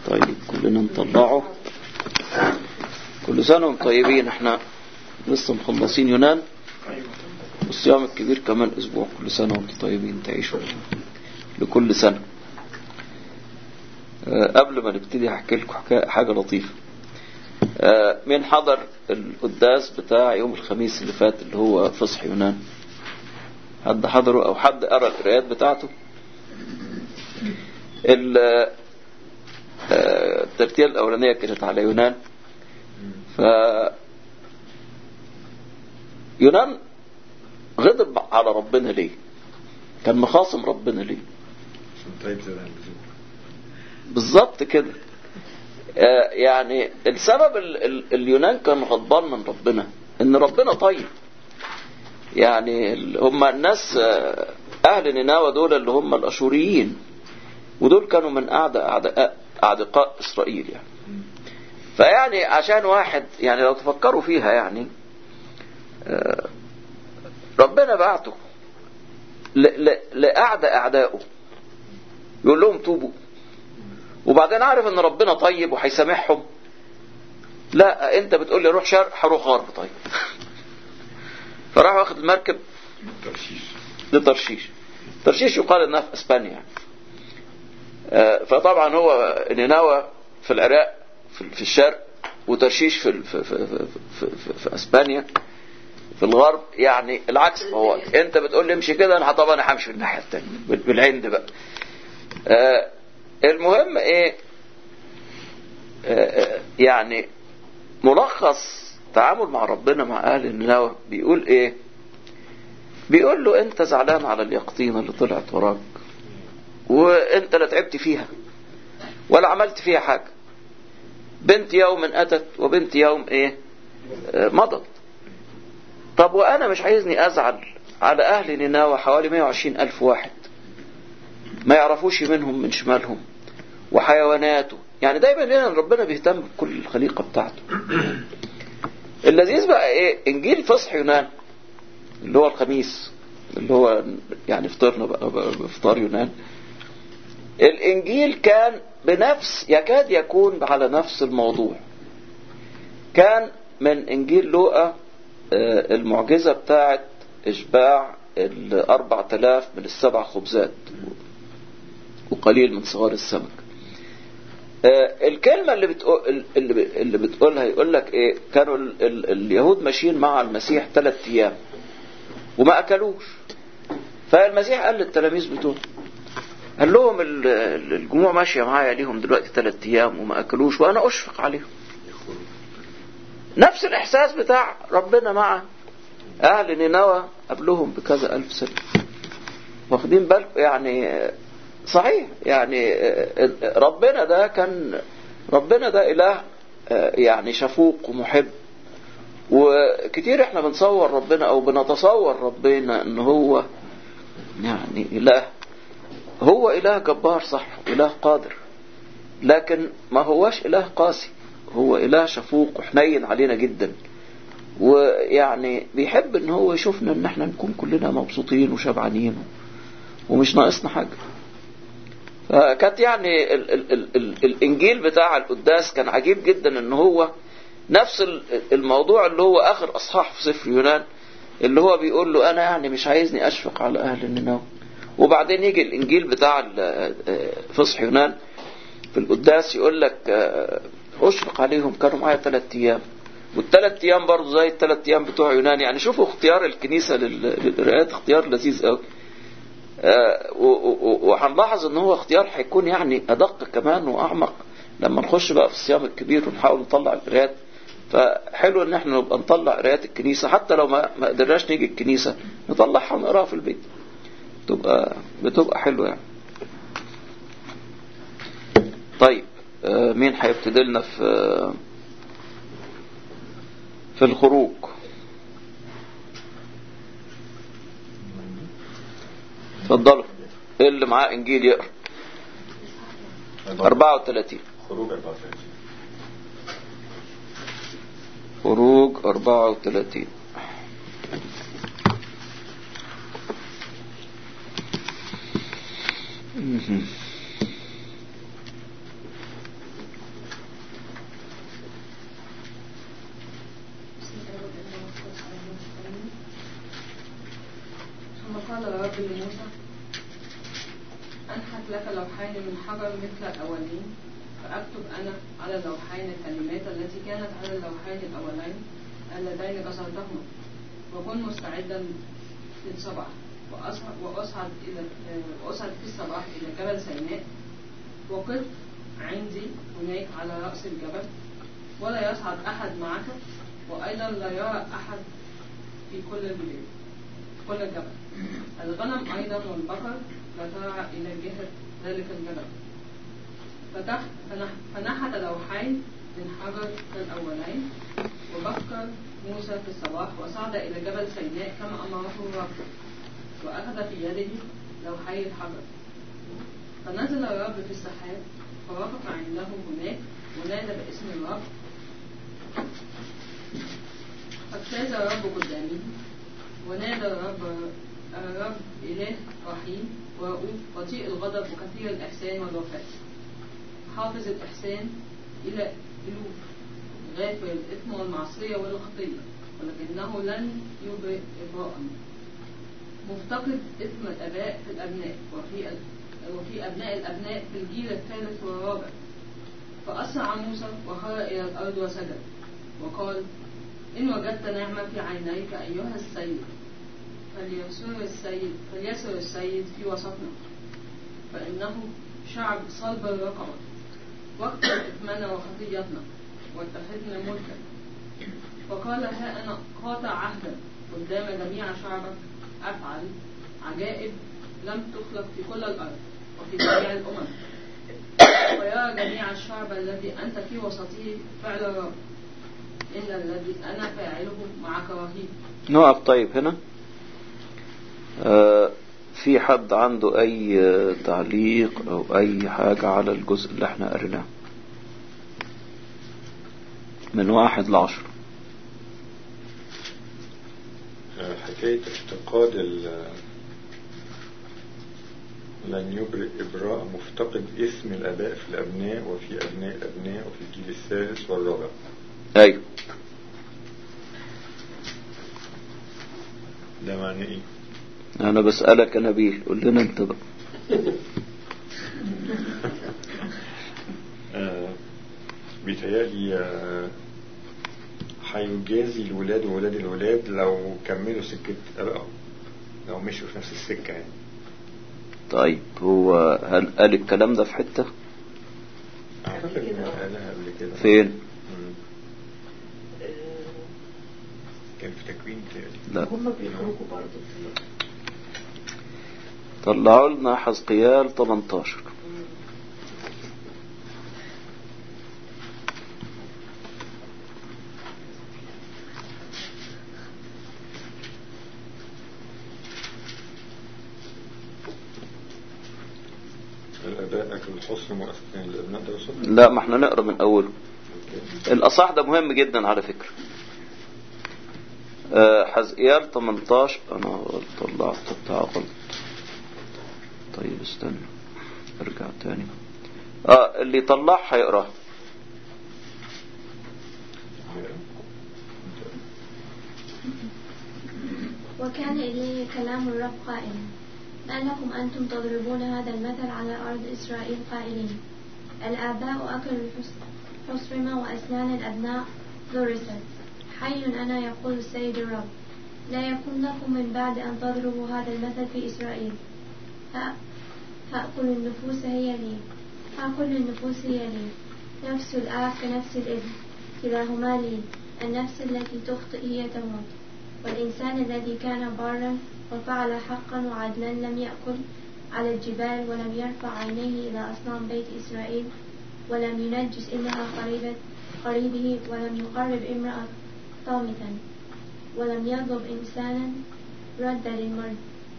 طيب كلنا نطلعه كل سنة وانتم طيبين احنا لسه مخلصين يونان والصيام الكبير كمان اسبوع كل سنة وانتم طيبين تعيشوا لكل سنة أه قبل ما نبتدي هحكي لكم حاجة لطيفة أه مين حضر القداس بتاع يوم الخميس اللي فات اللي هو فصح يونان حد حضره او حد قرا القراءات بتاعته الترتيب الاولانيه كانت على يونان ف يونان غضب على ربنا ليه كان مخاصم ربنا ليه بالظبط كده يعني السبب اليونان كان غضبان من ربنا ان ربنا طيب يعني هم الناس اهل نينوى دول اللي هم الاشوريين ودول كانوا من اعداء اعداء اعدقاء اسرائيل يعني فيعني عشان واحد يعني لو تفكروا فيها يعني ربنا بعته لاعداء اعدائه يقول لهم توبوا وبعدين عارف ان ربنا طيب وهيسامحهم لا انت بتقول لي روح شرق هروح غرب طيب فراح واخد المركب ترشيش لترشيش ترشيش يقال انها في اسبانيا يعني. فطبعا هو نينوى في العراق في الشرق وترشيش في في في في, في, في, في اسبانيا في الغرب يعني العكس هو انت بتقول لي امشي كده انا طبعا انا همشي في الناحيه الثانيه بالعند بقى آه المهم ايه آه يعني ملخص تعامل مع ربنا مع اهل النوى بيقول ايه بيقول له انت زعلان على اليقطينة اللي طلعت وراك وانت لا تعبت فيها ولا عملت فيها حاجة بنت يوم اتت وبنت يوم ايه آه مضت طب وانا مش عايزني ازعل على اهل نينوى حوالي 120 الف واحد ما يعرفوش منهم من شمالهم وحيواناته يعني دايما هنا ربنا بيهتم بكل الخليقة بتاعته اللذيذ بقى ايه انجيل فصح يونان اللي هو الخميس اللي هو يعني فطرنا بقى بفطار يونان الانجيل كان بنفس يكاد يكون على نفس الموضوع كان من انجيل لوقا المعجزة بتاعت اشباع الاربع تلاف من السبع خبزات وقليل من صغار السمك الكلمة اللي بتقول اللي بتقولها يقول لك ايه كانوا ال ال اليهود ماشيين مع المسيح ثلاث ايام وما اكلوش فالمسيح قال للتلاميذ بتوعه قال لهم الجموع ماشية معايا ليهم دلوقتي ثلاث ايام وما اكلوش وانا اشفق عليهم نفس الاحساس بتاع ربنا مع اهل نينوى قبلهم بكذا الف سنة واخدين بالكم يعني صحيح يعني ربنا ده كان ربنا ده إله يعني شفوق ومحب وكتير احنا بنصور ربنا او بنتصور ربنا ان هو يعني إله هو إله جبار صح إله قادر لكن ما هواش إله قاسي هو إله شفوق وحنين علينا جدا ويعني بيحب ان هو يشوفنا ان احنا نكون كلنا مبسوطين وشبعانين ومش ناقصنا حاجه كانت يعني ال ال ال ال الانجيل بتاع القداس كان عجيب جدا ان هو نفس الموضوع اللي هو اخر اصحاح في سفر يونان اللي هو بيقول له انا يعني مش عايزني اشفق على اهل النينوى وبعدين يجي الانجيل بتاع فصح يونان في القداس يقول لك اشفق عليهم كانوا معايا ثلاث ايام والثلاث ايام برضه زي الثلاث ايام بتوع يونان يعني شوفوا اختيار الكنيسه للقراءات اختيار لذيذ قوي وهنلاحظ ان هو اختيار هيكون يعني ادق كمان واعمق لما نخش بقى في الصيام الكبير ونحاول نطلع القراءات فحلو ان احنا نبقى نطلع قراءات الكنيسه حتى لو ما ما قدرناش نيجي الكنيسه نطلعها ونقراها في البيت تبقى بتبقى حلوه يعني طيب مين هيبتدي لنا في في الخروج اتفضلوا اللي معاه انجيل يقرا 34 خروج 34 خروج 34 لوحين من حجر مثل الأولين فأكتب أنا على اللوحين الكلمات التي كانت على اللوحين الأولين اللذين كسرتهما وكن مستعدا للصباح وأصعد, وأصعد, إلى وأصعد في الصباح إلى جبل سيناء وقف عندي هناك على رأس الجبل ولا يصعد أحد معك وأيضا لا يرى أحد في كل البلاد كل الجبل الغنم أيضا والبقر لا ترى إلى جهة ذلك الجبل فتح فنح فنحت لوحين من حجر الأولين وبكر موسى في الصباح وصعد إلى جبل سيناء كما أمره الرب وأخذ في يده لوحي الحجر فنزل الرب في السحاب فوقف عنده هناك ونادى باسم الرب فاجتاز الرب قدامه ونادى الرب الرب إله رحيم ورؤوف بطيء الغضب وكثير الإحسان والوفاء حافظ الإحسان إلى ألوف غافر الإثم والمعصية والخطية ولكنه لن يبرئ إبراء مفتقد إثم الآباء في الأبناء وفي وفي أبناء الأبناء في الجيل الثالث والرابع فأسرع موسى وخر إلى الأرض وسجد وقال إن وجدت نعمة في عينيك أيها السيد فليسر السيد فليسر السيد في وسطنا فإنه شعب صلب الرقبة واكثر إثمنا وخطيتنا واتخذنا ملكا فقال ها أنا قاطع عهدا قدام جميع شعبك أفعل عجائب لم تخلق في كل الأرض وفي جميع الأمم ويرى جميع الشعب الذي أنت في وسطه فعل الرب إلا الذي أنا فاعله معك رهيب نقف طيب هنا آه في حد عنده أي تعليق أو أي حاجة على الجزء اللي احنا قريناه من واحد لعشر حكاية افتقاد ال لن يبرئ إبراء مفتقد اسم الآباء في الأبناء وفي أبناء الأبناء وفي الجيل الثالث والرابع أيوه ده معنى إيه؟ أنا بسألك يا نبيل قول لنا أنت بقى آه بيتهيألي آه هيجازي الولاد وولاد الولاد لو كملوا سكة أبائهم لو مشوا في نفس السكة يعني طيب هو هل قال الكلام ده في حتة أعتقد إن قالها قبل كده فين مم. كان في تكوين تاني لا هم بيخرجوا برضه في طلعوا لنا حزقيال 18 الآباء أكلوا الحصن وأسكن الأبناء درسوا لا ما احنا نقرا من أوله الأصح ده مهم جدا على فكرة آه، حزقيال 18 أنا طلعت بتاع غلط طيب استنى ارجع تاني اه اللي طلعها هيقراها وكان إليه كلام الرب قائلا ما لكم أنتم تضربون هذا المثل على أرض إسرائيل قائلين الآباء أكلوا الحس- حصرم وأسنان الأبناء ضرست حي أنا يقول السيد الرب لا يكون لكم من بعد أن تضربوا هذا المثل في إسرائيل ها هأكل النفوس هي لي هأكل النفوس هي لي نفس الآب كنفس الابن كلاهما لي النفس التي تخطئ هي تموت والإنسان الذي كان بارا وفعل حقا وعدلا لم يأكل على الجبال ولم يرفع عينيه إلى أصنام بيت إسرائيل ولم ينجس إنها قريبة قريبه ولم يقرب امرأة طامتا ولم يظلم إنسانا رد للمر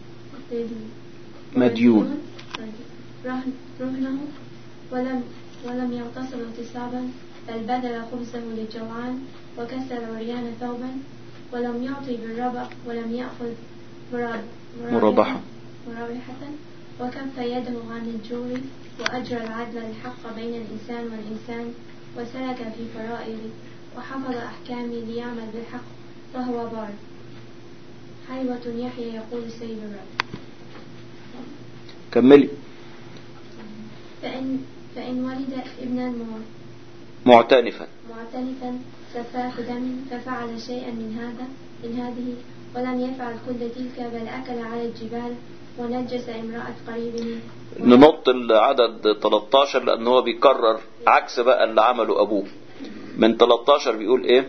مديون. رهن- رهنه ولم ولم يغتصب اغتصابا بل بذل خبزه للجوعان وكسر عريان ثوبا ولم يعطي بالربع ولم يأخذ مراب- مرابحة. مرابحة وكف يده عن الجور وأجرى العدل الحق بين الإنسان والإنسان وسلك في فرائضي وحفظ أحكامي ليعمل بالحق فهو بار حيوة يحيى يقول السيد الرب كملي فإن, فإن ولد ابنا مع- معتنفا معتنفا سفاح دم ففعل شيئا من هذا من هذه ولم يفعل كل تلك بل أكل على الجبال ونجس امرأة قريبه ننط العدد 13 لأن هو بيكرر عكس بقى اللي عمله أبوه من 13 بيقول إيه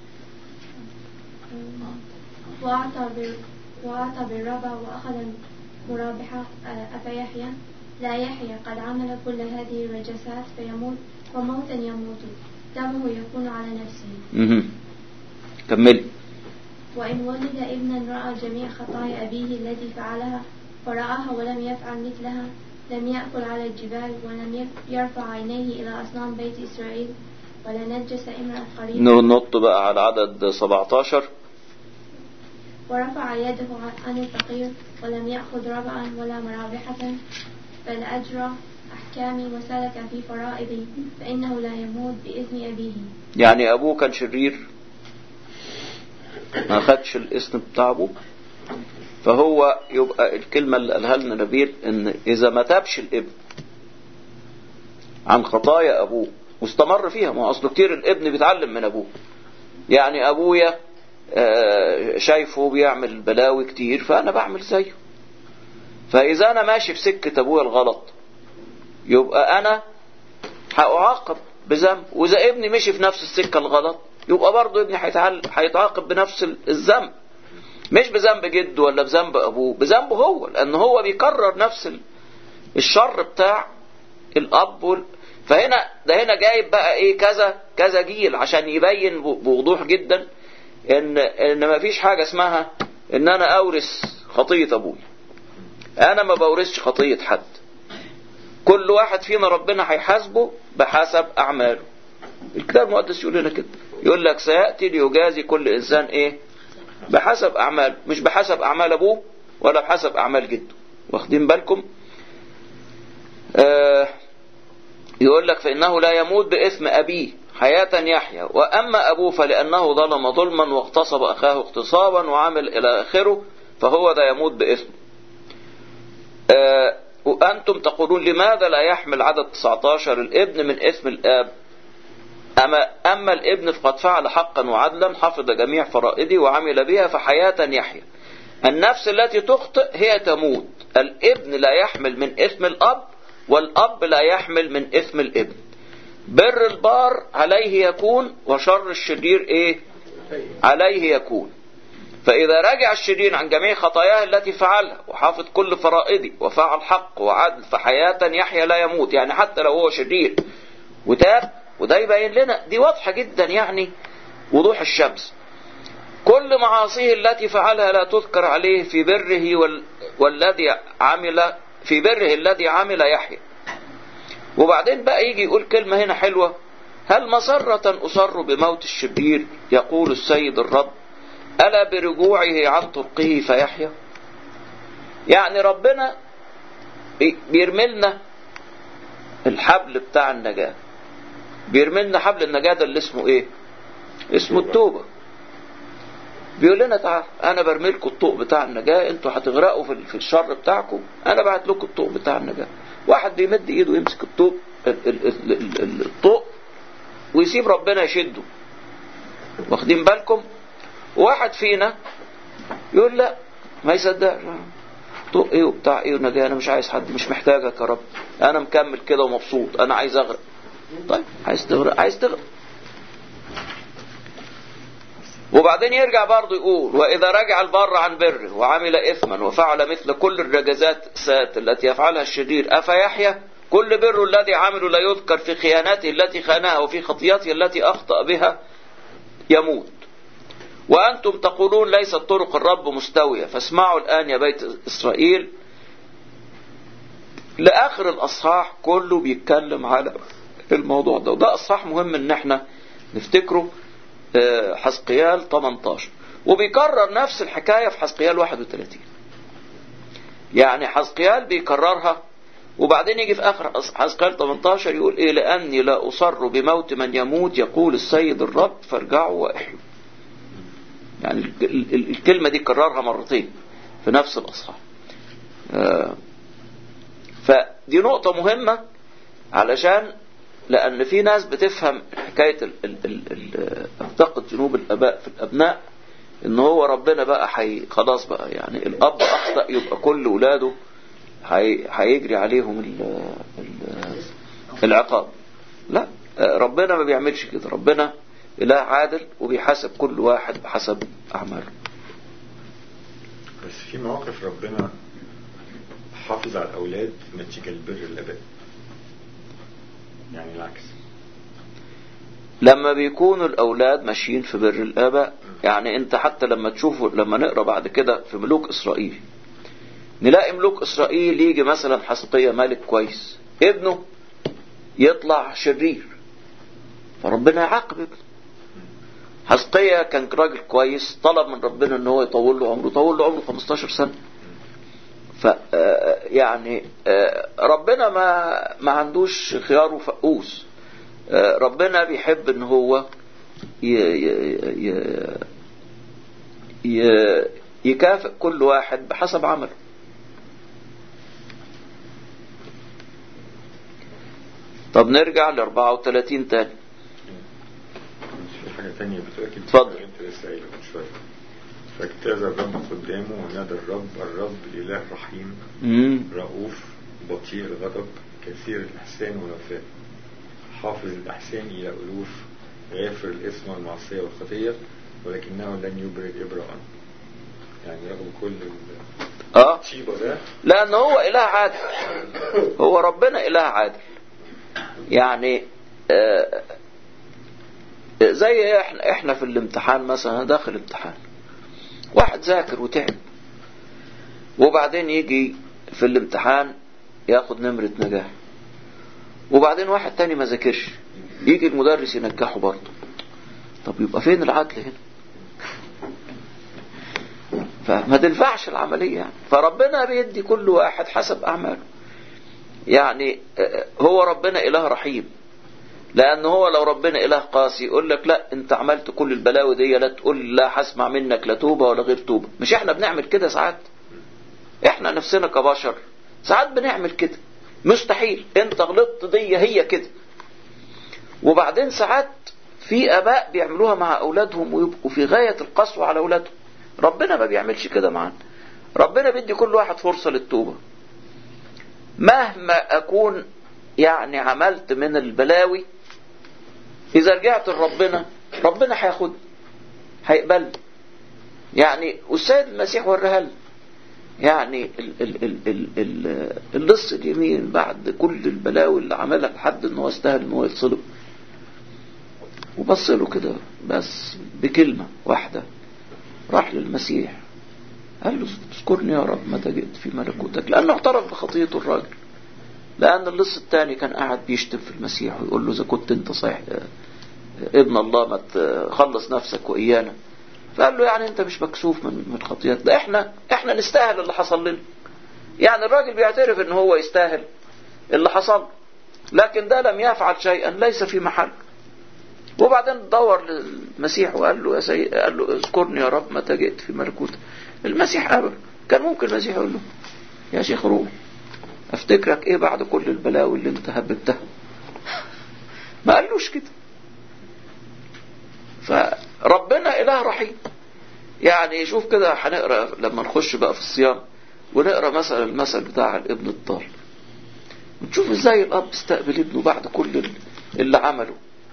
وأعطى بال وأعطى بالربا وأخذ مرابحة آه، أفيحيى لا يحيى قد عمل كل هذه الرجسات فيموت وموتا يموت دمه يكون على نفسه مهم. كملي وإن ولد ابنا رأى جميع خطايا أبيه التي فعلها فرآها ولم يفعل مثلها لم يأكل على الجبال ولم يف- يرفع عينيه إلى أصنام بيت إسرائيل ولا نجس امرأة قريبه ننط بقى على عدد 17 ورفع يده عن الفقير ولم يأخذ ربعا ولا مرابحة بل أجرى أحكامي وسلك في فرائضي فإنه لا يموت بإذن أبيه يعني أبوه كان شرير ما خدش الاسم بتاع أبوه فهو يبقى الكلمة اللي قالها لنا نبيل إن إذا ما تابش الابن عن خطايا أبوه واستمر فيها ما هو أصله كتير الابن بيتعلم من أبوه يعني أبويا آه، شايفه بيعمل بلاوي كتير فأنا بعمل زيه فإذا أنا ماشي في سكة أبويا الغلط يبقى أنا هأعاقب بذنب وإذا ابني مشي في نفس السكة الغلط يبقى برضه ابني هيتعل- هيتعاقب بنفس ال- الذنب مش بذنب جده ولا بذنب أبوه بذنبه هو لأن هو بيكرر نفس ال- الشر بتاع الأب وال... فهنا ده هنا جايب بقى إيه كذا كذا جيل عشان يبين ب- بوضوح جدا إن إن ما فيش حاجة اسمها إن أنا أورث خطية أبوي أنا ما بورثش خطية حد كل واحد فينا ربنا هيحاسبه بحسب أعماله الكتاب المقدس يقول لنا كده يقول لك سيأتي ليجازي كل إنسان إيه بحسب أعماله مش بحسب أعمال أبوه ولا بحسب أعمال جده واخدين بالكم آه يقول لك فإنه لا يموت بإثم أبيه حياة يحيى وأما أبوه فلأنه ظلم ظلما واغتصب أخاه اغتصابا وعمل إلى آخره فهو ذا يموت بإثم آه وأنتم تقولون لماذا لا يحمل عدد 19 الابن من إثم الآب أما, أما الابن فقد فعل حقا وعدلا حفظ جميع فرائضه وعمل بها فحياة يحيى النفس التي تخطئ هي تموت الابن لا يحمل من إثم الأب والأب لا يحمل من إثم الابن بر البار عليه يكون وشر الشرير إيه عليه يكون فإذا رجع الشرير عن جميع خطاياه التي فعلها وحافظ كل فرائضه وفعل حق وعدل فحياة يحيى لا يموت يعني حتى لو هو شرير وتاب وده يبين لنا دي واضحة جدا يعني وضوح الشمس كل معاصيه التي فعلها لا تذكر عليه في بره وال... والذي عمل في بره الذي عمل يحيى وبعدين بقى يجي يقول كلمة هنا حلوة هل مسرة أصر بموت الشرير يقول السيد الرب ألا برجوعه عن طرقه فيحيى يعني ربنا بيرملنا الحبل بتاع النجاة بيرملنا حبل النجاة ده اللي اسمه ايه اسمه التوبة بيقول لنا تعال انا برملكم الطوق بتاع النجاة انتوا هتغرقوا في في الشر بتاعكم انا بعت لكم الطوق بتاع النجاة واحد بيمد ايده يمسك الطوق الطوق ويسيب ربنا يشده واخدين بالكم واحد فينا يقول لا ما يصدقش طوق ايه وبتاع ايه ونجاة انا مش عايز حد مش محتاجك يا رب انا مكمل كده ومبسوط انا عايز اغرق طيب عايز تغرق عايز تغرق وبعدين يرجع برضه يقول وإذا رجع البر عن بره وعمل إثما وفعل مثل كل الرجزات السات التي يفعلها الشرير أفيحيى كل بر الذي عمله لا يذكر في خيانته التي خانها وفي خطيئته التي أخطأ بها يموت وأنتم تقولون ليست طرق الرب مستوية فاسمعوا الآن يا بيت إسرائيل لآخر الأصحاح كله بيتكلم على الموضوع ده وده أصحاح مهم إن احنا نفتكره حسقيال 18 وبيكرر نفس الحكاية في حسقيال 31 يعني حسقيال بيكررها وبعدين يجي في آخر حسقيال 18 يقول إيه لأني لا أصر بموت من يموت يقول السيد الرب فارجعوا وإحيوا يعني الكلمة دي كررها مرتين في نفس الأصحاح فدي نقطة مهمة علشان لأن في ناس بتفهم حكاية ال ال ال ال اعتقد ذنوب الآباء في الأبناء إن هو ربنا بقى حي خلاص بقى يعني الأب أخطأ يبقى كل ولاده هي هيجري عليهم ال ال العقاب لا ربنا ما بيعملش كده ربنا إله عادل وبيحاسب كل واحد بحسب أعماله بس في مواقف ربنا حافظ على الأولاد نتيجة لبر الآباء يعني العكس لما بيكونوا الأولاد ماشيين في بر الآباء يعني أنت حتى لما تشوفوا لما نقرأ بعد كده في ملوك إسرائيل نلاقي ملوك إسرائيل يجي مثلا حسقية ملك كويس ابنه يطلع شرير فربنا يعاقب ابنه حسقية كان راجل كويس طلب من ربنا ان هو يطول له عمره طول له عمره 15 سنة ف يعني ربنا ما ما عندوش خيار وفقوس ربنا بيحب ان هو ي ي ي يكافئ كل واحد بحسب عمله طب نرجع ل 34 تاني في حاجة تانية بتأكد اتفضل. انت لسه قايله من شوية فاجتاز الرب قدامه ونادى الرب الرب إله رحيم مم. رؤوف بطيء الغضب كثير الإحسان والوفاء حافظ الإحسان إلى ألوف غافر الإثم والمعصية والخطية ولكنه لن يبرد إبراء يعني رغم كل اه الطيبة ده لأن هو إله عادل هو ربنا إله عادل يعني آه، زي احنا احنا في الامتحان مثلا أنا داخل امتحان واحد ذاكر وتعب وبعدين يجي في الامتحان ياخد نمرة نجاح وبعدين واحد تاني ما ذاكرش يجي المدرس ينجحه برضه طب يبقى فين العدل هنا فما تنفعش العملية يعني فربنا بيدي كل واحد حسب أعماله يعني آه، هو ربنا إله رحيم لأن هو لو ربنا إله قاسي يقول لك لا أنت عملت كل البلاوي دي لا تقول لا هسمع منك لا توبة ولا غير توبة مش احنا بنعمل كده ساعات احنا نفسنا كبشر ساعات بنعمل كده مستحيل انت غلطت دي هي كده وبعدين ساعات في اباء بيعملوها مع اولادهم ويبقوا في غاية القسوة على اولادهم ربنا ما بيعملش كده معانا ربنا بيدي كل واحد فرصة للتوبة مهما اكون يعني عملت من البلاوي اذا رجعت لربنا ربنا هياخد هيقبل يعني والسيد المسيح وريها لنا يعني ال ال ال ال ال اللص اليمين بعد كل البلاوي اللي عملها لحد ان هو استاهل ان هو يتصلب وبص له كده بس بكلمة واحدة راح للمسيح قال له اذكرني يا رب متى جئت في ملكوتك لأنه اعترف بخطيته الراجل لأن اللص الثاني كان قاعد بيشتم في المسيح ويقول له إذا كنت أنت صحيح ابن الله ما تخلص نفسك وإيانا فقال له يعني أنت مش مكسوف من من خطيئتك ده إحنا إحنا نستاهل اللي حصل لنا يعني الراجل بيعترف إن هو يستاهل اللي حصل لكن ده لم يفعل شيئا ليس في محل وبعدين دور للمسيح وقال له يا سيد قال له اذكرني يا رب متى جئت في ملكوتك المسيح قبل كان ممكن المسيح يقول له يا شيخ روح افتكرك ايه بعد كل البلاوي اللي انت هببتها ما قالوش كده فربنا اله رحيم يعني شوف كده هنقرا لما نخش بقى في الصيام ونقرا مثلا المثل بتاع الابن الضال نشوف ازاي الاب استقبل ابنه بعد كل اللي عمله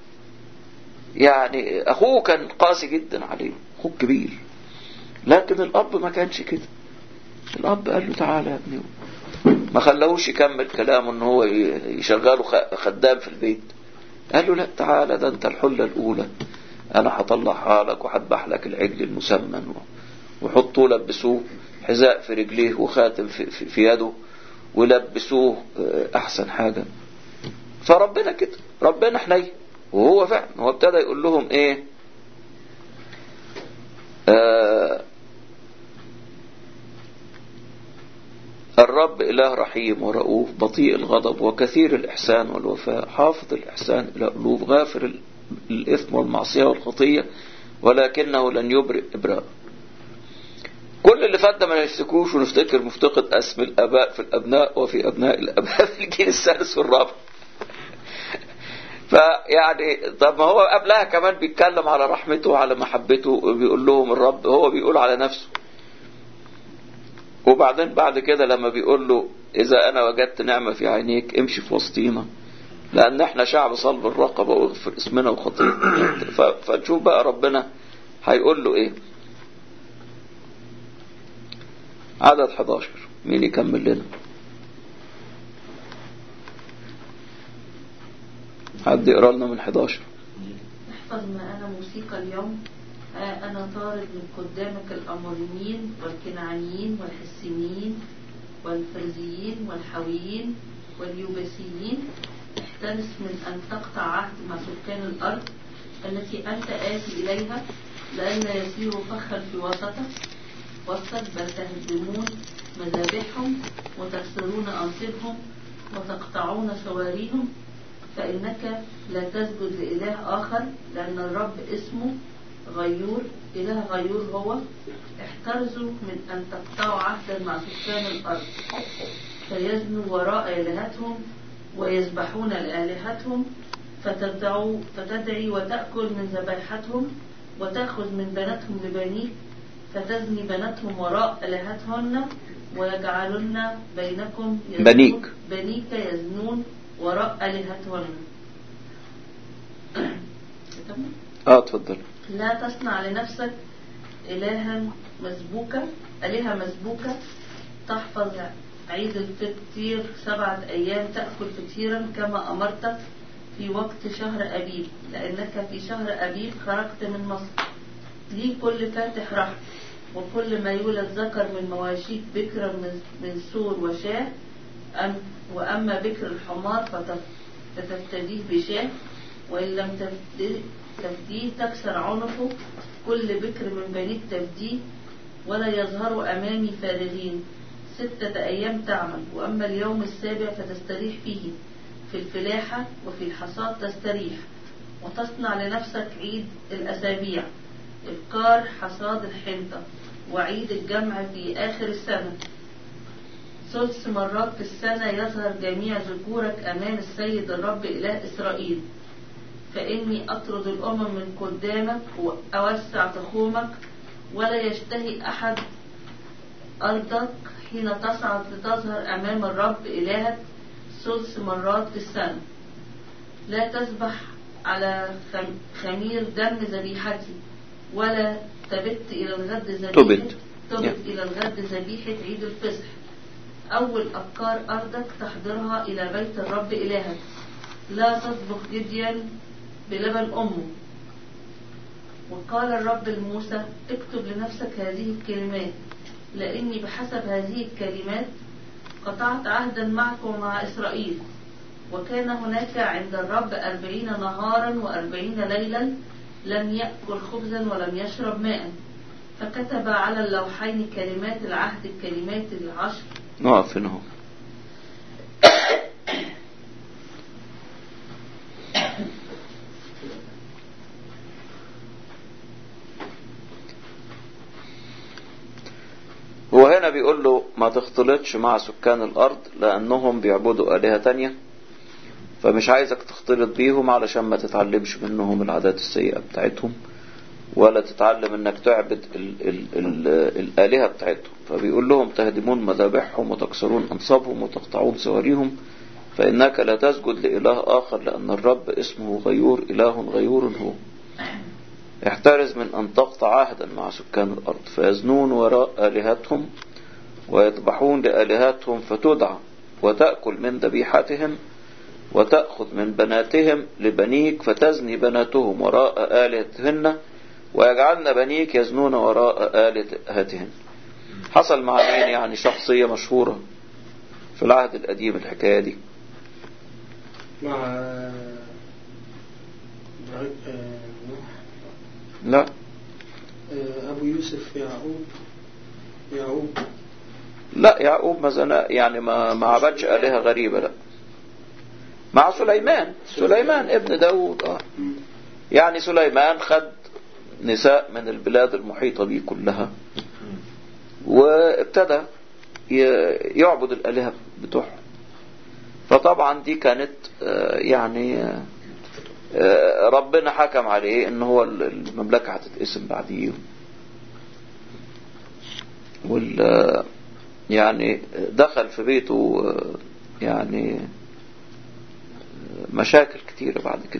يعني اخوه كان قاسي جدا عليه اخوه كبير لكن الاب ما كانش كده الاب قال له تعالى يا ابني ما خلاهوش يكمل كلامه ان هو يشغله خدام في البيت قال له لا تعالى ده انت الحلة الاولى انا هطلعها لك وهذبح لك العجل المسمن وحطوه لبسوه حذاء في رجليه وخاتم في, في, في يده ولبسوه احسن حاجة فربنا كده ربنا حنين وهو فعلا هو ابتدى يقول لهم ايه آه الرب إله رحيم ورؤوف بطيء الغضب وكثير الإحسان والوفاء حافظ الإحسان إلى ألوف غافر الإثم والمعصية والخطية ولكنه لن يبرئ إبراء كل اللي فات ده ما نفتكروش ونفتكر مفتقد اسم الآباء في الأبناء وفي أبناء الآباء في الجيل الثالث والرابع فيعني طب ما هو قبلها كمان بيتكلم على رحمته وعلى محبته بيقول لهم الرب هو بيقول على نفسه وبعدين بعد كده لما بيقول له إذا أنا وجدت نعمة في عينيك امشي في وسطينا لأن احنا شعب صلب الرقبة واغفر اسمنا وخطيئتنا ف- فنشوف بقى ربنا هيقول له إيه عدد 11 مين يكمل لنا حد يقرا لنا من 11 احفظ ما أنا موسيقى اليوم ها أنا طارد من قدامك الأموريين والكنعانيين والحسينيين والفرزيين والحويين واليوبسيين احترس من أن تقطع عهد مع سكان الأرض التي أنت آتي إليها لئلا يسيروا فخا في وسطك وسط بل تهدمون مذابحهم وتكسرون أنصبهم وتقطعون سواريهم فإنك لا تسجد لإله آخر لأن الرب اسمه غيور إله غيور هو احترزوا من أن تقطعوا عهدا مع سكان الأرض فيزنوا وراء إلهتهم ويذبحون لآلهتهم فتدعو فتدعي وتأكل من ذبائحتهم وتأخذ من بناتهم لبنيك فتزني بناتهم وراء إلهتهن ويجعلن بينكم يزنون- بنيك. بنيك يزنون وراء آلهتهن تمام؟ اه اتفضل لا تصنع لنفسك إلها مسبوكة آلهة مسبوكة تحفظ عيد الفطير سبعة أيام تأكل فطيرا كما أمرتك في وقت شهر أبيب لأنك في شهر أبيب خرجت من مصر لي كل فاتح رحم وكل ما يولد ذكر من مواشيك بكرا من- من سور وشاه أم وأما بكر الحمار فتف- فتفتديه بشاه وإن لم تفديه, تفديه تكسر عنقه كل بكر من بنيك تفديه ولا يظهر أمامي فارغين ستة أيام تعمل وأما اليوم السابع فتستريح فيه في الفلاحة وفي الحصاد تستريح وتصنع لنفسك عيد الأسابيع إبكار حصاد الحنطة وعيد الجمع في آخر السنة ثلث مرات في السنة يظهر جميع ذكورك أمام السيد الرب إله إسرائيل فإني أطرد الأمم من قدامك وأوسع تخومك ولا يشتهي أحد أرضك حين تصعد لتظهر أمام الرب إلهك ثلث مرات في السنة لا تذبح على خم- خمير دم ذبيحتي ولا تبت إلى الغد ذبيحة تبت. تبت Yeah. إلى الغد ذبيحة عيد الفصح أول أبكار أرضك تحضرها إلى بيت الرب إلهك لا تطبخ جديا بلبن أمه وقال الرب لموسى اكتب لنفسك هذه الكلمات لأني بحسب هذه الكلمات قطعت عهدا معك ومع إسرائيل وكان هناك عند الرب أربعين نهارا وأربعين ليلا لم يأكل خبزا ولم يشرب ماء فكتب على اللوحين كلمات العهد الكلمات العشر نقف هنا اهو هو هنا بيقول له ما تختلطش مع سكان الأرض لأنهم بيعبدوا آلهة تانية فمش عايزك تختلط بيهم علشان ما تتعلمش منهم العادات السيئة بتاعتهم ولا تتعلم انك تعبد ال ال ال الآلهة بتاعتهم فبيقول لهم تهدمون مذابحهم وتكسرون أنصابهم وتقطعون سواريهم فإنك لا تسجد لإله آخر لأن الرب اسمه غيور إله غيور هو احترز من أن تقطع عهدا مع سكان الأرض فيزنون وراء آلهتهم ويذبحون لآلهتهم فتدعى وتأكل من ذبيحتهم وتأخذ من بناتهم لبنيك فتزني بناتهم وراء آلهتهن ويجعلن بنيك يزنون وراء آلهتهن حصل مع مين يعني شخصية مشهورة في العهد القديم الحكاية دي مع إبراهيم- آه، نوح لا آه، أبو يوسف يعقوب يعقوب لا يعقوب ما زنا يعني ما ما عبدش آلهة غريبة لا مع سليمان سليمان ابن داود اه يعني سليمان خد نساء من البلاد المحيطة بيه كلها وابتدى ي- يعبد الآلهة بتوعهم فطبعا دي كانت آه، يعني آه، آه، ربنا حكم عليه ان هو ال- المملكة هتتقسم بعديه وال آه، يعني دخل في بيته آه، يعني آه، مشاكل كتيرة بعد كده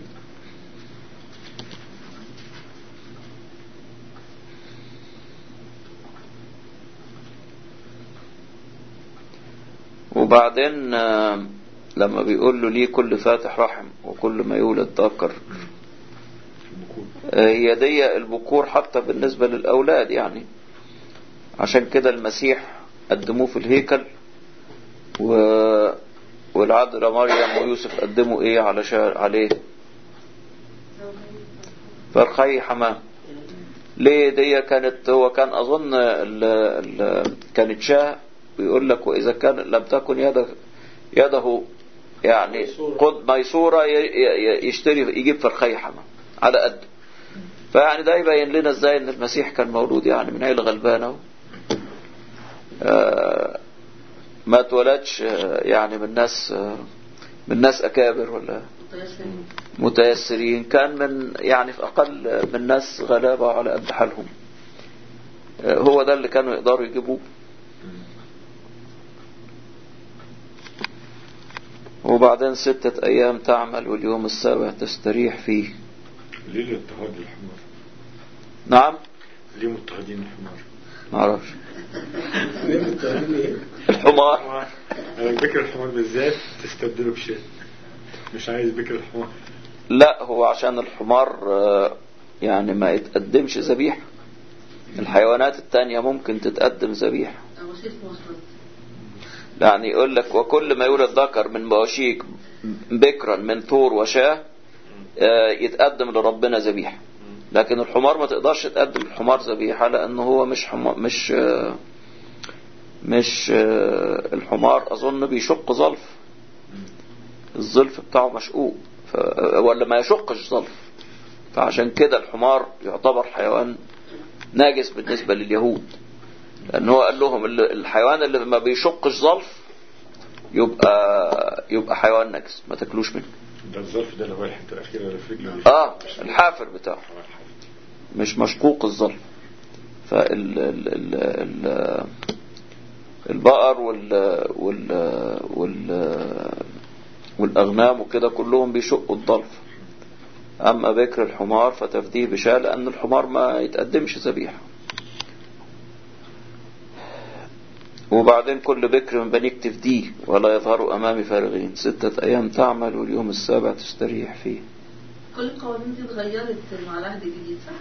وبعدين آه، لما بيقول له ليه كل فاتح رحم وكل ما يولد ذكر البكور آه، هي دي البكور حتى بالنسبة للأولاد يعني عشان كده المسيح قدموه في الهيكل و... والعذراء مريم ويوسف قدموا ايه علشان عليه فرخي حمام ليه دي كانت هو كان اظن ال... ال... كانت شاه بيقول لك واذا كان لم تكن يده يده يعني ميسورة. قد ميسورة ي... ي... يشتري يجيب فرخي حمام على قد فيعني ده يبين لنا ازاي ان المسيح كان مولود يعني من عيلة غلبانة آه، ما اتولدش آه، يعني من ناس آه، من ناس اكابر ولا متيسرين متيسرين كان من يعني في اقل من ناس غلابة على قد حالهم آه، هو ده اللي كانوا يقدروا يجيبوه وبعدين ستة ايام تعمل واليوم السابع تستريح فيه ليه الاضطهاد الحمار نعم ليه مضطهدين الحمار معرفش ليه بتقولي ايه؟ الحمار انا بكر الحمار بالذات تستبدله بشيء مش عايز بكر الحمار لا هو عشان الحمار آه، يعني ما يتقدمش ذبيحة الحيوانات التانية ممكن تتقدم ذبيحة وسيلة مواصلات يعني يقول لك وكل ما يولد ذكر من مواشيك بكرا من ثور وشاه آه، يتقدم لربنا ذبيحة لكن الحمار ما تقدرش تقدم الحمار ذبيحة لأنه هو مش حمار مش آه، مش آه، الحمار أظن بيشق ظلف الظلف بتاعه مشقوق ف... ولا ما يشقش ظلف فعشان كده الحمار يعتبر حيوان ناجس بالنسبة لليهود لأن هو قال لهم ال- الحيوان اللي ما بيشقش ظلف يبقى يبقى حيوان نجس ما تاكلوش منه ده الظرف ده اللي هو الحته الاخيره اللي في رجله دي. اه الحافر بتاعه آه، الحافر. مش مشقوق الظلف فال ال ال ال البقر وال وال وال والأغنام وكده كلهم بيشقوا الضلف أما بكر الحمار فتفديه بشاة لأن الحمار ما يتقدمش ذبيحة وبعدين كل بكر من بنيك تفديه ولا يظهر أمامي فارغين ستة أيام تعمل واليوم السابع تستريح فيه كل القوانين دي اتغيرت مع العهد الجديد صح؟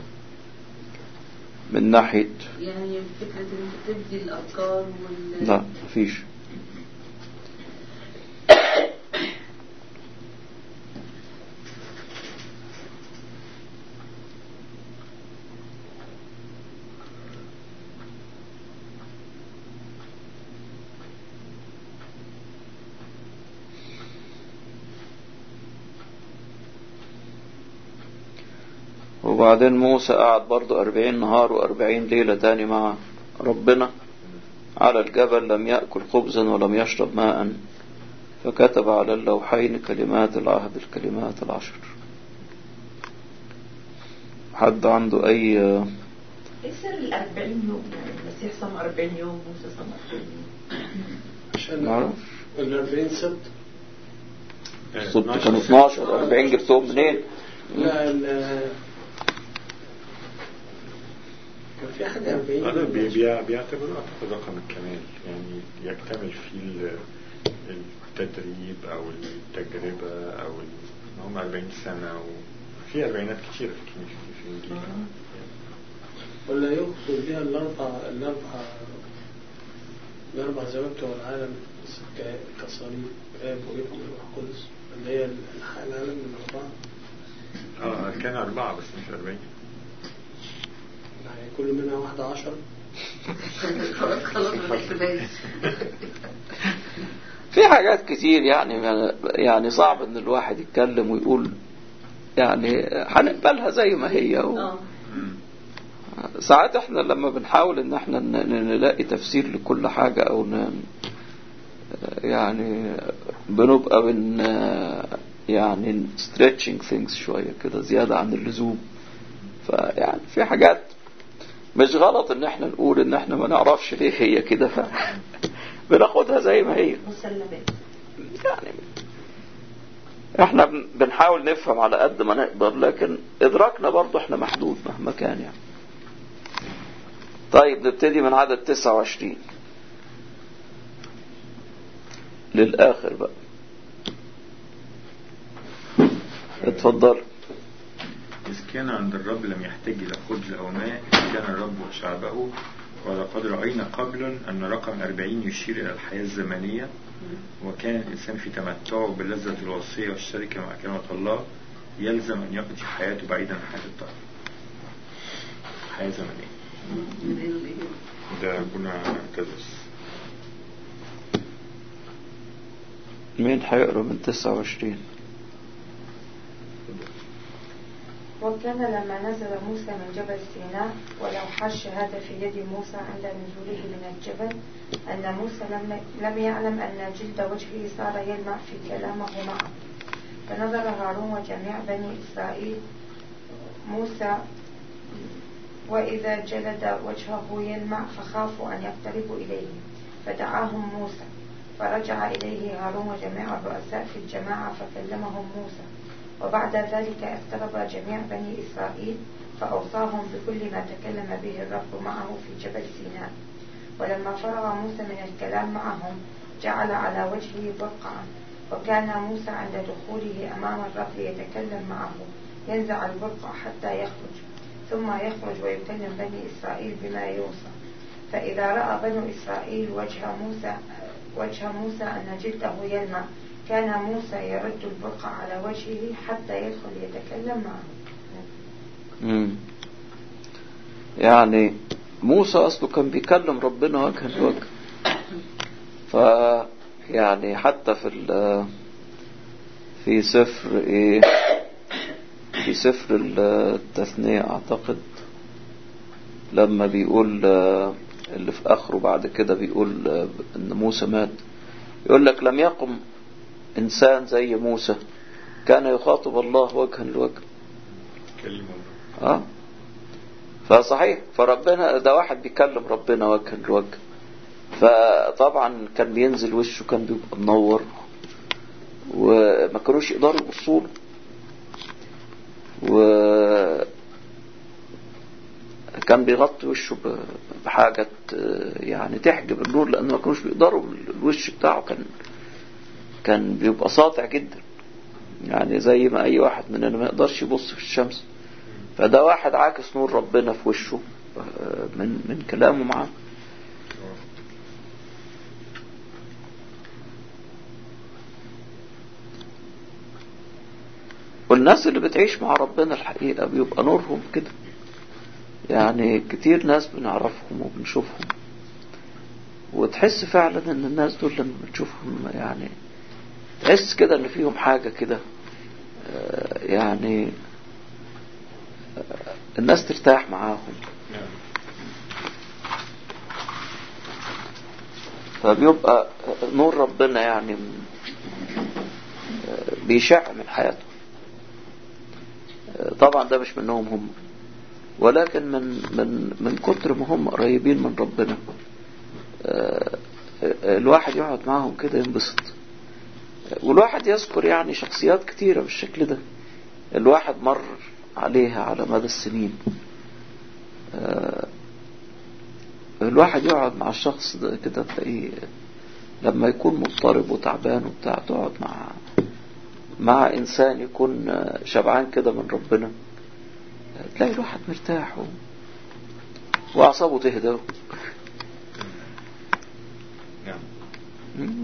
من ناحية يعني فكرة ان انت تبدي الافكار وال لا مفيش وبعدين موسى قعد برضو أربعين نهار وأربعين ليلة تاني مع ربنا على الجبل لم يأكل خبزا ولم يشرب ماء فكتب على اللوحين كلمات العهد الكلمات العشر حد عنده أي ايه سر ال 40 يوم يعني المسيح صام 40 يوم موسى صام 40 يوم عشان معرفش ال 40 سبت آه، السبت 12 كانوا 12 40 جبتهم منين لا ال كان في حاجة 40 هذا بي- بي- بيعتبر أعتقد رقم الكمال يعني يكتمل فيه ال- التدريب أو التجربة أو ال- هم 40 سنة وفي أربعينات كتيرة في الكنيسة في الإنجيل ولا يقصد بها الأربع الأربع الأربع زواج بتوع العالم ك- كصليب آب وابن وروح قدس اللي هي الح- العالم من أربعة اه كان أربعة بس مش أربعين يعني كل منها واحدة عشرة خلاص خلاص ما بقاش باين. في حاجات كتير يعني يعني صعب ان الواحد يتكلم ويقول يعني هنقبلها زي ما هي و... اه ساعات احنا لما بنحاول ان احنا ن- ن- نلاقي تفسير لكل حاجة او ن... يعني بنبقى بن يعني stretching things شوية كده زيادة عن اللزوم فيعني في حاجات مش غلط ان احنا نقول ان احنا ما نعرفش ليه هي كده ف بناخدها زي ما هي مسلمات يعني احنا بن- بنحاول نفهم على قد ما نقدر لكن ادراكنا برضو احنا محدود مهما كان يعني طيب نبتدي من عدد 29 للآخر بقى اتفضل إذ كان عند الرب لم يحتاج إلى خبز أو ماء إذ كان الرب وشعبه ولقد رأينا قبلا أن رقم أربعين يشير إلى الحياة الزمنية وكان الإنسان في تمتعه بلذة الوصية والشركة مع كلمة الله يلزم أن يقضي حياته بعيدا عن حياة الطرف حياة زمنية ده كنا تدرس مين هيقرا من 29 وكان لما نزل موسى من جبل سيناء ولوحة الشهادة في يد موسى عند نزوله من الجبل أن موسى لم, لم يعلم أن جلد وجهه صار يلمع في كلامه معه فنظر هارون وجميع بني إسرائيل موسى وإذا جلد وجهه يلمع فخافوا أن يقتربوا إليه فدعاهم موسى فرجع إليه هارون وجميع الرؤساء في الجماعة فكلمهم موسى وبعد ذلك اقترب جميع بني إسرائيل فأوصاهم بكل ما تكلم به الرب معه في جبل سيناء ولما فرغ موسى من الكلام معهم جعل على وجهه برقعا وكان موسى عند دخوله أمام الرب يتكلم معه ينزع البرقع حتى يخرج ثم يخرج ويكلم بني إسرائيل بما يوصى فإذا رأى بنو إسرائيل وجه موسى وجه موسى أن جلده يلمع كان موسى يرد البرقع على وجهه حتى يدخل يتكلم معه مم. يعني موسى أصله كان بيكلم ربنا وجها لوجه ف يعني حتى في ال- في سفر ايه في سفر التثنية اعتقد لما بيقول آه، اللي في اخره بعد كده بيقول آه، ان موسى مات يقول لك لم يقم انسان زي موسى كان يخاطب الله وجها لوجه كلمة الله اه فصحيح فربنا ده واحد بيكلم ربنا وجها لوجه فطبعا كان بينزل وشه كان بيبقى منور وما كانوش يقدروا يبصوا له و كان بيغطي وشه ب- بحاجة ت- يعني تحجب النور لأن ما كانوش بيقدروا الوش بتاعه كان كان بيبقى ساطع جدا يعني زي ما أي واحد مننا ما يقدرش يبص في الشمس فده واحد عاكس نور ربنا في وشه آه، من من كلامه معاه والناس اللي بتعيش مع ربنا الحقيقة بيبقى نورهم كده يعني كتير ناس بنعرفهم وبنشوفهم وتحس فعلا ان الناس دول لما بتشوفهم يعني تحس كده ان فيهم حاجة كده آه، يعني آه، الناس ترتاح معاهم نعم فبيبقى نور ربنا يعني بيشع من حياتهم طبعا ده مش منهم هم ولكن من من من كتر ما هم قريبين من ربنا الواحد يقعد معاهم كده ينبسط والواحد يذكر يعني شخصيات كتيرة بالشكل ده الواحد مر عليها على مدى السنين الواحد يقعد مع الشخص ده كده تلاقيه لما يكون مضطرب وتعبان وبتاع تقعد مع مع إنسان يكون شبعان كده من ربنا تلاقي الواحد مرتاح و... وأعصابه تهدى نعم مم.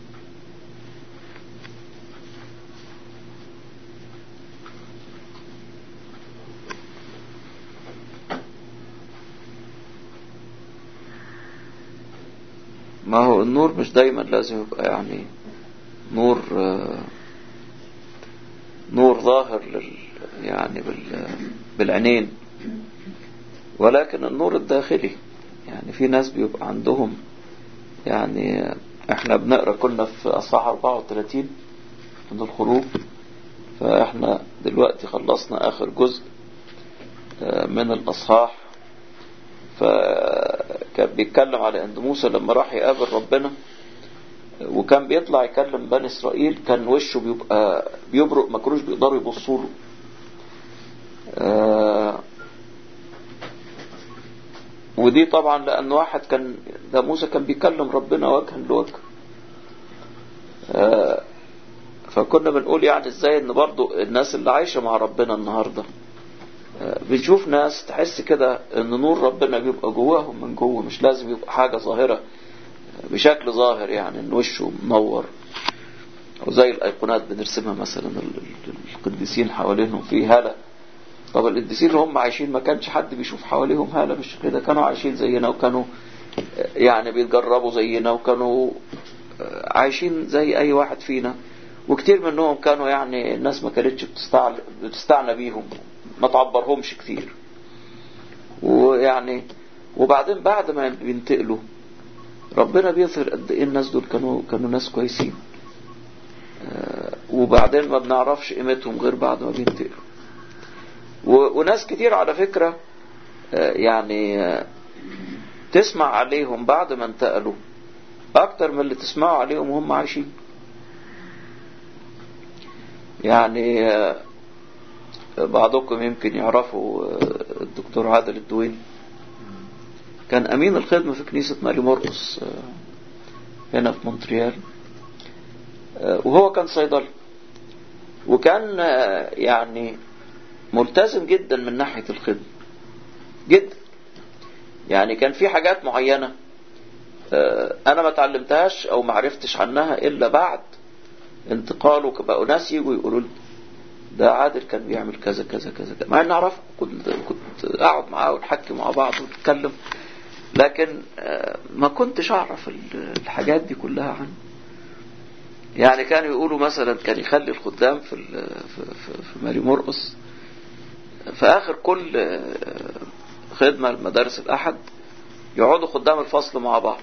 ما هو النور مش دايما لازم يبقى يعني نور آه، نور ظاهر لل يعني بال بالعينين ولكن النور الداخلي يعني في ناس بيبقى عندهم يعني احنا بنقرا كنا في اصحاح 34 من الخروج فاحنا دلوقتي خلصنا اخر جزء آه، من الاصحاح فكان بيتكلم على ان موسى لما راح يقابل ربنا وكان بيطلع يكلم بني اسرائيل كان وشه بيبقى بيبرق ما كانوش بيقدروا يبصوا له آه، ودي طبعا لان واحد كان ده موسى كان بيكلم ربنا وجها لوجه آه، فكنا بنقول يعني ازاي ان برضو الناس اللي عايشة مع ربنا النهاردة آه، بنشوف ناس تحس كده ان نور ربنا بيبقى جواهم من جوه مش لازم يبقى حاجة ظاهرة بشكل ظاهر يعني ان وشه منور وزي الايقونات بنرسمها مثلا ال- ال- القديسين حوالينهم في هالة طب القديسين اللي هم عايشين ما كانش حد بيشوف حواليهم هالة مش كده كانوا عايشين زينا وكانوا آه، يعني بيتجربوا زينا وكانوا آه، عايشين زي اي واحد فينا وكتير منهم كانوا يعني الناس ما كانتش بتستعل... بتستعنى بيهم ما تعبرهمش كتير ويعني وبعدين بعد ما بينتقلوا ربنا بيظهر قد ايه الناس دول كانوا كانوا ناس كويسين آه، وبعدين ما بنعرفش قيمتهم غير بعد ما بينتقلوا و- وناس كتير على فكرة آه، يعني آه، تسمع عليهم بعد ما انتقلوا اكتر من اللي تسمعوا عليهم وهم عايشين يعني آه، بعضكم يمكن يعرفوا آه، الدكتور عادل الدويني كان أمين الخدمة في كنيسة ماري مرقس آه، هنا في مونتريال آه، وهو كان صيدلي وكان آه، يعني ملتزم جدا من ناحية الخدمة جدا يعني كان في حاجات معينة آه، أنا ما تعلمتهاش أو ما عرفتش عنها إلا بعد انتقاله بقوا ناس يجوا يقولوا لي ده عادل كان بيعمل كذا كذا كذا كذا مع اني اعرف كنت كنت اقعد معاه ونحكي مع بعض ونتكلم لكن آه، ما كنتش اعرف ال- الحاجات دي كلها عنه يعني كانوا يقولوا مثلا كان يخلي الخدام في ال- في, في, في ماري مرقس في اخر كل آه، خدمة لمدارس الاحد يقعدوا خدام الفصل مع بعض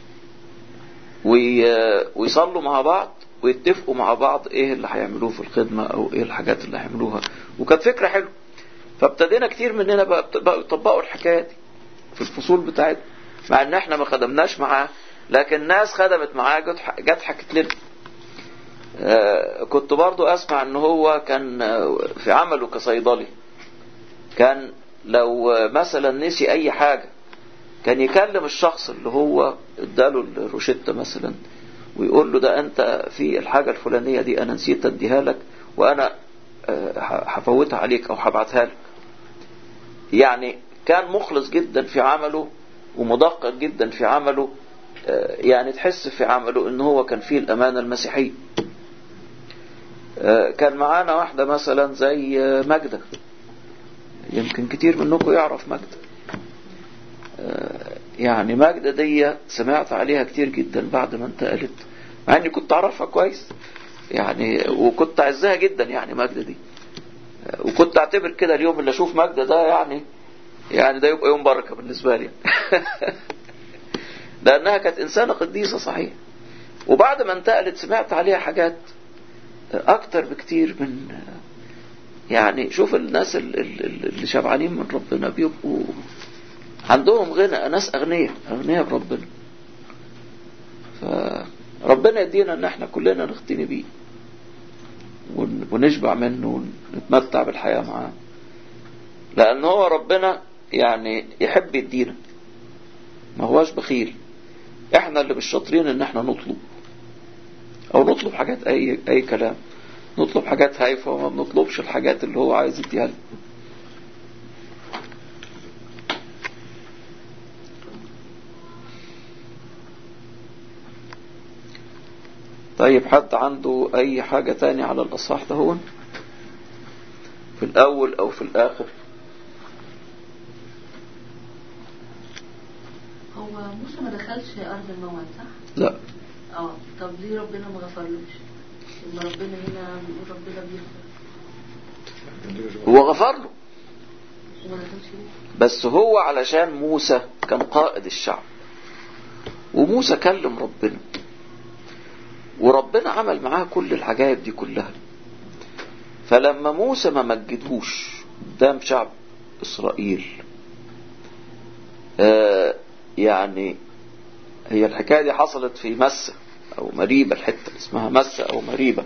وي- ويصلوا مع بعض ويتفقوا مع بعض ايه اللي هيعملوه في الخدمة او ايه الحاجات اللي هيعملوها وكانت فكرة حلوة فابتدينا كتير مننا بقى بقوا يطبقوا الحكاية دي في الفصول بتاعتنا مع ان احنا ما خدمناش معاه لكن ناس خدمت معاه جت جت حكت لنا آه، كنت برضو اسمع ان هو كان آه، في عمله كصيدلي كان لو آه، مثلا نسي اي حاجة كان يكلم الشخص اللي هو اداله الروشتة مثلا ويقول له ده انت في الحاجة الفلانية دي انا نسيت اديها لك وانا آه، ه- هفوتها عليك او هبعتها لك يعني كان مخلص جدا في عمله ومدقق جدا في عمله آه، يعني تحس في عمله ان هو كان فيه الامانة المسيحية آه، كان معانا واحدة مثلا زي آه، ماجدة يمكن كتير منكم يعرف ماجدة آه، يعني ماجدة دي سمعت عليها كتير جدا بعد ما انتقلت مع اني كنت اعرفها كويس يعني وكنت اعزها جدا يعني ماجدة دي آه، وكنت اعتبر كده اليوم اللي اشوف ماجدة ده يعني يعني ده يبقى يوم بركة بالنسبة لي لانها كانت انسانة قديسة صحيح وبعد ما انتقلت سمعت عليها حاجات اكتر بكتير من يعني شوف الناس ال- ال- ال- اللي شبعانين من ربنا بيبقوا عندهم غنى ناس اغنياء اغنياء بربنا فربنا يدينا ان احنا كلنا نغتني بيه ون- ونشبع منه ونتمتع بالحياة معاه لان هو ربنا يعني يحب يدينا ما هواش بخيل احنا اللي مش شاطرين ان احنا نطلب او نطلب حاجات اي اي كلام نطلب حاجات هايفة وما بنطلبش الحاجات اللي هو عايز يديها لنا طيب حد عنده اي حاجة تاني على الاصحاح ده هو في الاول او في الاخر هو موسى ما دخلش ارض الموعد صح؟ لا اه طب ليه ربنا ما غفرلوش؟ لما ربنا هنا بيقول ربنا بيغفر هو غفر له وما دخلش ليه؟ بس هو علشان موسى كان قائد الشعب وموسى كلم ربنا وربنا عمل معاه كل العجائب دي كلها فلما موسى ما مجدهوش قدام شعب إسرائيل آه يعني هي الحكاية دي حصلت في مسة أو مريبة الحتة اسمها مسة أو مريبة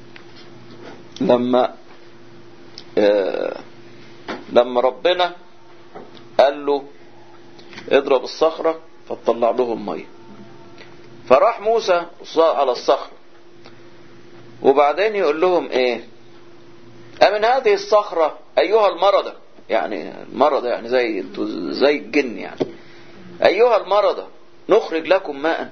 لما آه لما ربنا قال له اضرب الصخرة فتطلع لهم مية فراح موسى على الصخرة وبعدين يقول لهم ايه أمن هذه الصخرة أيها المرضى يعني المرضى يعني زي زي الجن يعني أيها المرضى نخرج لكم ماء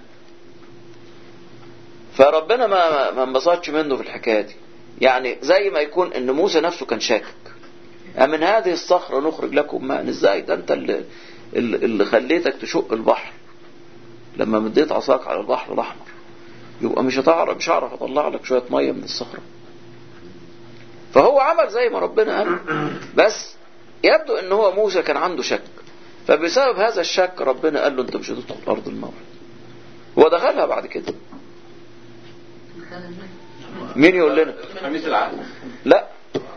فربنا ما ما انبسطش منه في الحكاية دي يعني زي ما يكون ان موسى نفسه كان شاكك أمن هذه الصخرة نخرج لكم ماء ازاي ده انت اللي, اللي خليتك تشق البحر لما مديت عصاك على البحر الأحمر يبقى مش هتعرف مش هعرف اطلع لك شوية مية من الصخرة فهو عمل زي ما ربنا قال بس يبدو ان هو موسى كان عنده شك فبسبب هذا الشك ربنا قال له انت مش هتدخل ارض الموعد هو دخلها بعد كده مين يقول لنا خميس العهد لا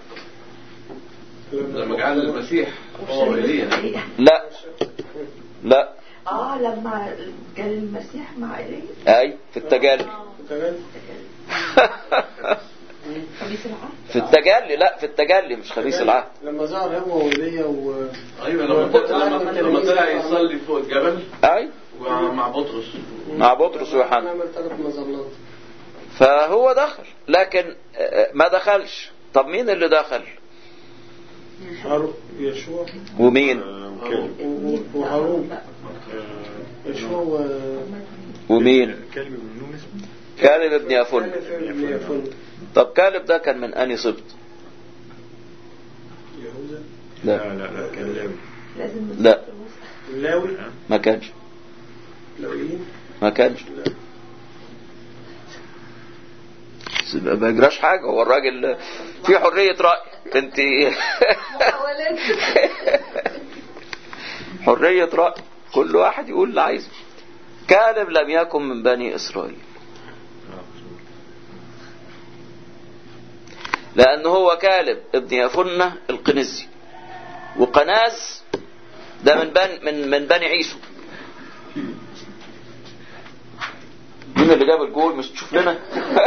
لما جعل المسيح هو ايليا لا لا اه لما قال المسيح مع ايليا اي في التجلي كمان خميس العهد في التجلي لا في التجلي مش خميس العهد لما ظهر هو وإيليا و ايوه لما لما لما طلع يصلي فوق الجبل اي ومع بطرس مع بطرس ويوحنا عمل ثلاث مظلات فهو دخل لكن آه، ما دخلش طب مين اللي دخل هارون يشوع ومين كلب و- وهارون يشوع و ومين كلب من نون اسمه كالب ابن يافن ابن يفن طب كالب ده كان من اني سبط يهوذا لا لا لا لا كان لاوي لازم لا. اللاوي ما كانش لاويين ما كانش بس ما يجراش حاجة هو الراجل في حرية رأي انت حرية رأي كل واحد يقول اللي عايزه كالب لم يكن من بني إسرائيل لأن هو كالب ابن يفنة القنزي وقناز ده من بن من من بني عيسو مين اللي جاب الجول مش تشوف لنا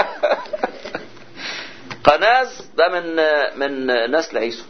قناز ده من من نسل عيسو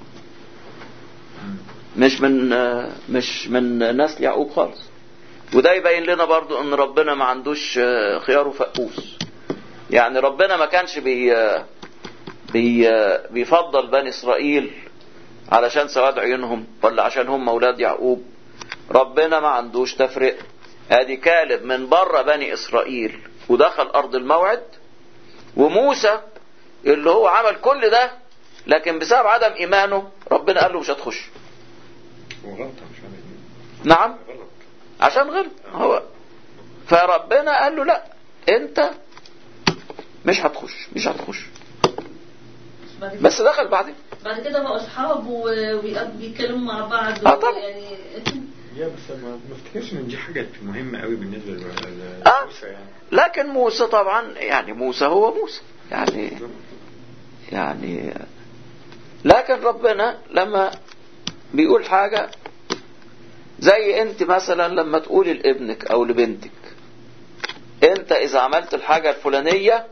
مش من مش من نسل يعقوب خالص وده يبين لنا برضو ان ربنا ما عندوش خيار وفقوس يعني ربنا ما كانش بي بي بيفضل بني اسرائيل علشان سواد عيونهم ولا عشان هم اولاد يعقوب ربنا ما عندوش تفرق ادي كالب من بره بني اسرائيل ودخل ارض الموعد وموسى اللي هو عمل كل ده لكن بسبب عدم ايمانه ربنا قال له مش هتخش وغلطة مش عارف نعم غلط عشان غلط هو فربنا قال له لا انت مش هتخش مش هتخش بعد كده بس دخل بعدين بعد كده بقوا اصحاب وبيتكلموا مع بعض آه طبعا. يعني يا بس ما ما افتكرش ان دي حاجة مهمة قوي بالنسبة لل- آه. لموسى يعني لكن موسى طبعا يعني موسى هو موسى يعني يعني لكن ربنا لما بيقول حاجة زي انت مثلا لما تقولي لابنك او لبنتك انت اذا عملت الحاجة الفلانية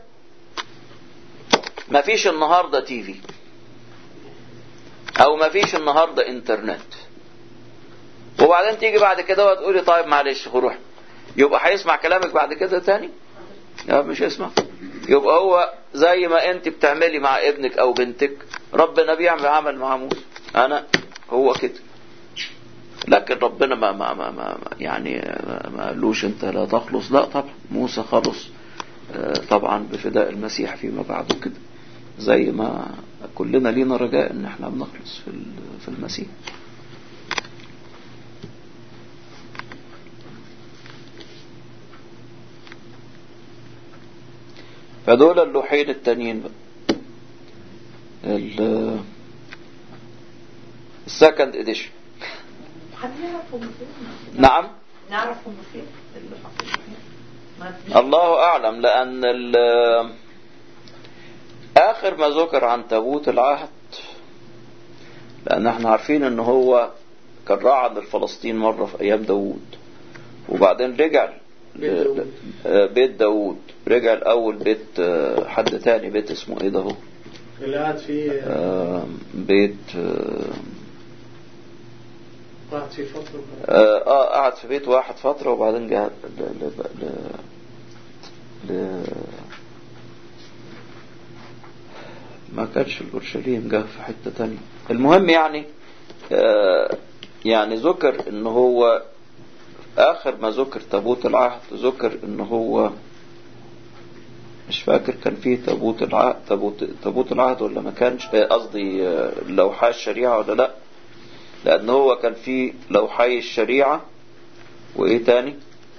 مفيش النهاردة تي في او مفيش النهاردة انترنت وبعدين تيجي بعد كده وتقولي طيب معلش روح يبقى هيسمع كلامك بعد كده تاني لا مش هيسمع يبقى هو زي ما انت بتعملي مع ابنك او بنتك ربنا بيعمل عمل مع موسى انا هو كده لكن ربنا ما ما ما, ما ما- يعني ما ما قالوش انت لا تخلص لا طبعا موسى خلص آه، طبعا بفداء المسيح فيما بعد كده زي ما كلنا لينا رجاء ان احنا بنخلص في ال- في المسيح فدول اللوحين التانيين بقى ال السكند اديشن حد يعرفهم فين؟ نعم نعرفهم فين اللي حصل فين؟ ما في- الله أعلم لأن ال آخر ما ذكر عن تابوت العهد لأن احنا عارفين ان هو كان راعى لفلسطين مرة في أيام داوود وبعدين رجع بيت داوود. آه، بيت داوود رجع الأول بيت آه، حد تاني بيت اسمه ايه ده هو اللي قاعد فيه آه، بيت آه، قاعد فيه فترة اه آه، قعد في بيت واحد فترة وبعدين جه ل... ل... ل... ل... ما كانش الأورشليم جه في حتة تانية المهم يعني آه يعني ذكر ان هو آخر ما ذكر تابوت العهد ذكر ان هو مش فاكر كان فيه تابوت العهد تابوت, تابوت العهد ولا ما كانش آه، قصدي آه، لوحات الشريعة ولا لا لأن هو كان فيه لوحي الشريعة وإيه تاني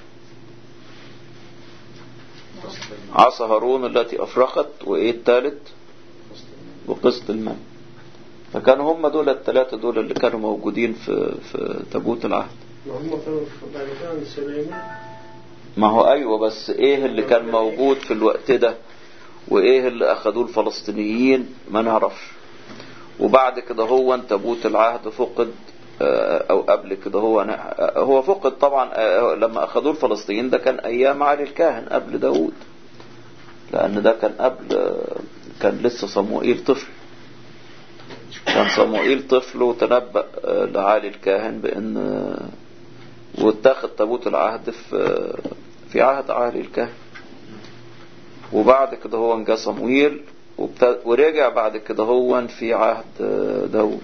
عصا هارون التي أفرخت وإيه التالت وقسط الماء فكانوا هم دول الثلاثة دول اللي كانوا موجودين في في تابوت العهد ما هم كانوا في- بعد كده عند سليمان ما هو أيوة بس إيه اللي كان موجود في الوقت ده وإيه اللي أخدوه الفلسطينيين ما نعرفش وبعد كده هو تابوت العهد فقد آه، أو قبل كده هو آه، هو فقد طبعا آه، لما أخدوه الفلسطينيين ده كان أيام علي الكاهن قبل داود لأن ده كان قبل آه، كان لسه صموئيل طفل كان صموئيل طفل وتنبأ آه، لعالي الكاهن بأن آه، واتاخد تابوت العهد في آه، في عهد عالي الكاهن وبعد كده هو جه صمويل وابت- ورجع بعد كده هو في عهد آه، داود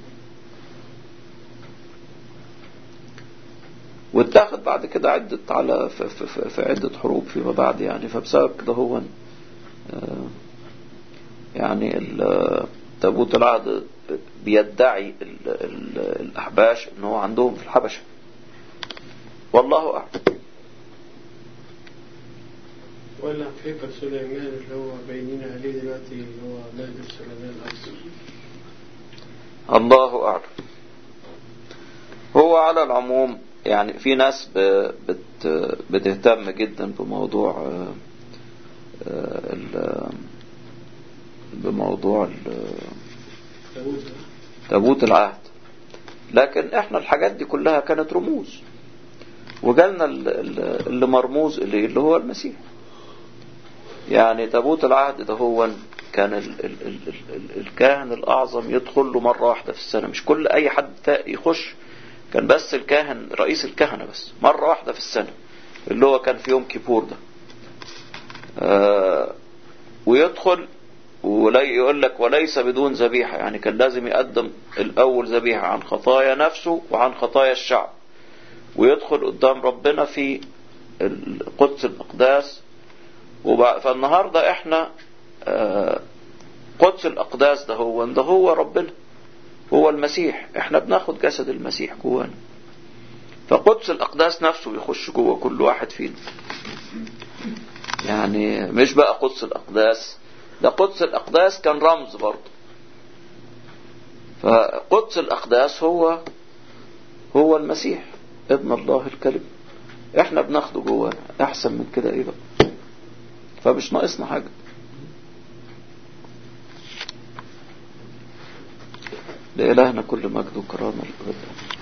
واتاخد بعد كده عدة على في, في, في, في عدة حروب فيما بعد يعني فبسبب كده هو آه، يعني ال- تابوت العهد بيدعي ال ال الأحباش ان هو عندهم في الحبشة والله أعلم ولا في هيكل سليمان اللي هو باينين عليه دلوقتي اللي هو نادر سليمان الأقصى الله أعلم هو على العموم يعني في ناس ب- بت بتهتم جدا بموضوع آه، آه، ال- بموضوع ال- داوود تابوت العهد لكن احنا الحاجات دي كلها كانت رموز وجالنا ال- ال- اللي مرموز إليه اللي هو المسيح يعني تابوت العهد ده هو كان ال ال ال ال ال الكاهن الأعظم يدخل له مرة واحدة في السنة مش كل أي حد تا- يخش كان بس الكاهن رئيس الكهنة بس مرة واحدة في السنة اللي هو كان في يوم كيبور ده آه ويدخل ولي يقول لك وليس بدون ذبيحة يعني كان لازم يقدم الأول ذبيحة عن خطايا نفسه وعن خطايا الشعب ويدخل قدام ربنا في قدس الأقداس وبع- فالنهاردة احنا آه، قدس الأقداس ده هو ده هو ربنا هو المسيح احنا بناخد جسد المسيح جوانا فقدس الأقداس نفسه يخش جوه كل واحد فينا يعني مش بقى قدس الأقداس ده قدس الأقداس كان رمز برضه فقدس الأقداس هو هو المسيح ابن الله الكلمة احنا بناخده جوانا احسن من كده ايه بقى فمش ناقصنا حاجة لإلهنا كل مجد وكرامة الأبد